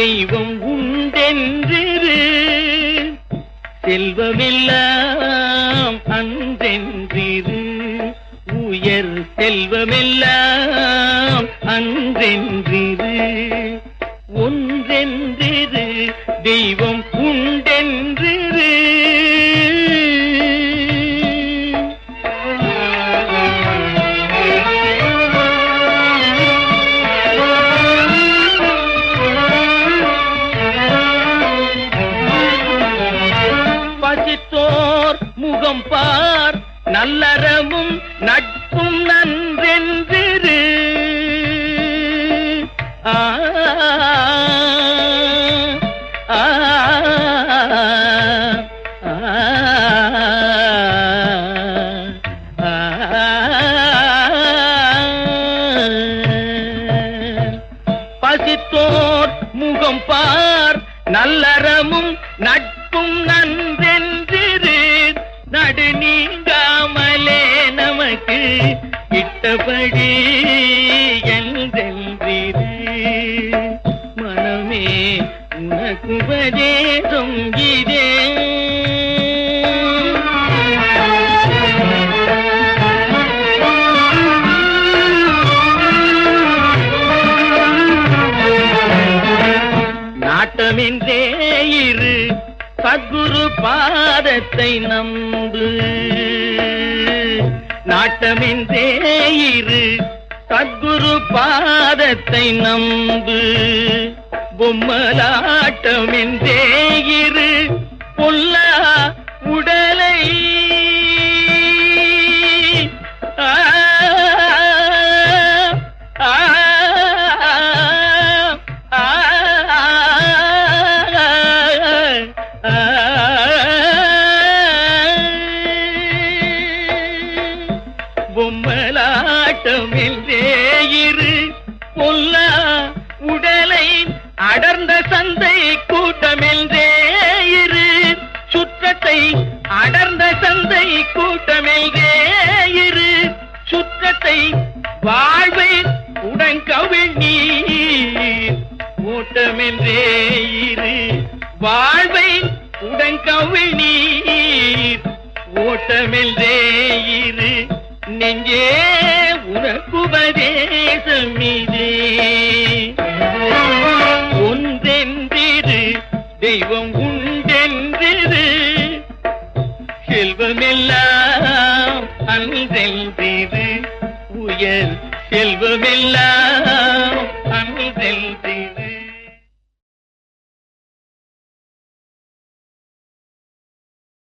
தெய்வம் உண்டென்றிரு செல்வமெல்லாம் அன்றென்றிரு உயர் செல்வமெல்லாம் அன்றென்றிரு ஒன்றென்றிரு தெய்வம் உண்டென்றிரு பசித்தோர் முகம் பார் நல்லறமும் நட்பும் நன்றென்றிரு ஆ ஆ, ஆ, பசித்தோர் முகம் பார் நல்லறமும் நட்பும் நன்றென்றிரு நடு நீங்காமலே நமக்கு இட்டபடி என்றென்றிரு மனமே உனக்கு உபதேசம் இதே நாட்டமின்றே இரு சத்குரு பாதத்தை நம்பு நாட்டமின்றே இரு சத்குரு பாதத்தை நம்பு பொம்மலாட்டமின்றே இரு பொல்லா உடலை ஆ ஆ பொம்மலாட்டமின்றே இரு பொல்லா உடலை அடர்ந்த சந்தை கூட்டமென்றே இரு சுற்றத்தை அடர்ந்த சந்தை கூட்டமென்றே இரு சுற்றத்தை வாழ்வை உடன்கவிழ் நீர் ஓட்டமென்றே இரு வாழ்வை உடன்கவிழ் நீர் ஓட்டமென்றே இரு நெஞ்சே உனக்குபதேசம் இதே ஒன்றென்றிரு தெய்வம் உண்டென்றிரு செல்வமெல்லாம் அன்றென்றிரு உயர் செல்வமெல்லாம்